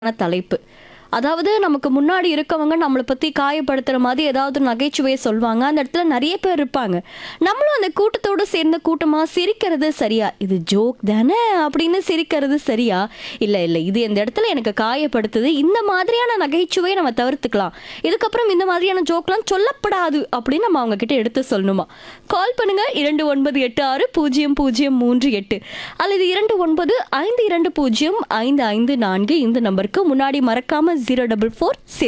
தலைப்பு அதாவது நமக்கு முன்னாடி இருக்கவங்க நம்மளை பற்றி காயப்படுத்துகிற மாதிரி ஏதாவது நகைச்சுவையை சொல்லுவாங்க அந்த இடத்துல நிறைய பேர் இருப்பாங்க நம்மளும் அந்த கூட்டத்தோடு சேர்ந்த கூட்டமாக சிரிக்கிறது சரியா இது ஜோக் தானே அப்படின்னு சிரிக்கிறது சரியா இல்லை இல்லை இது இந்த இடத்துல எனக்கு காயப்படுத்துது இந்த மாதிரியான நகைச்சுவையை நம்ம தவிர்த்துக்கலாம் இதுக்கப்புறம் இந்த மாதிரியான ஜோக்லாம் சொல்லப்படாது அப்படின்னு நம்ம அவங்க கிட்ட எடுத்து சொல்லணுமா கால் பண்ணுங்க இரண்டு ஒன்பது எட்டு ஆறு பூஜ்ஜியம் பூஜ்ஜியம் மூன்று எட்டு அல்லது இரண்டு ஒன்பது ஐந்து இரண்டு பூஜ்ஜியம் ஐந்து ஐந்து நான்கு இந்த நம்பருக்கு முன்னாடி மறக்காம ஜீரோ டபுள் ஃபோர்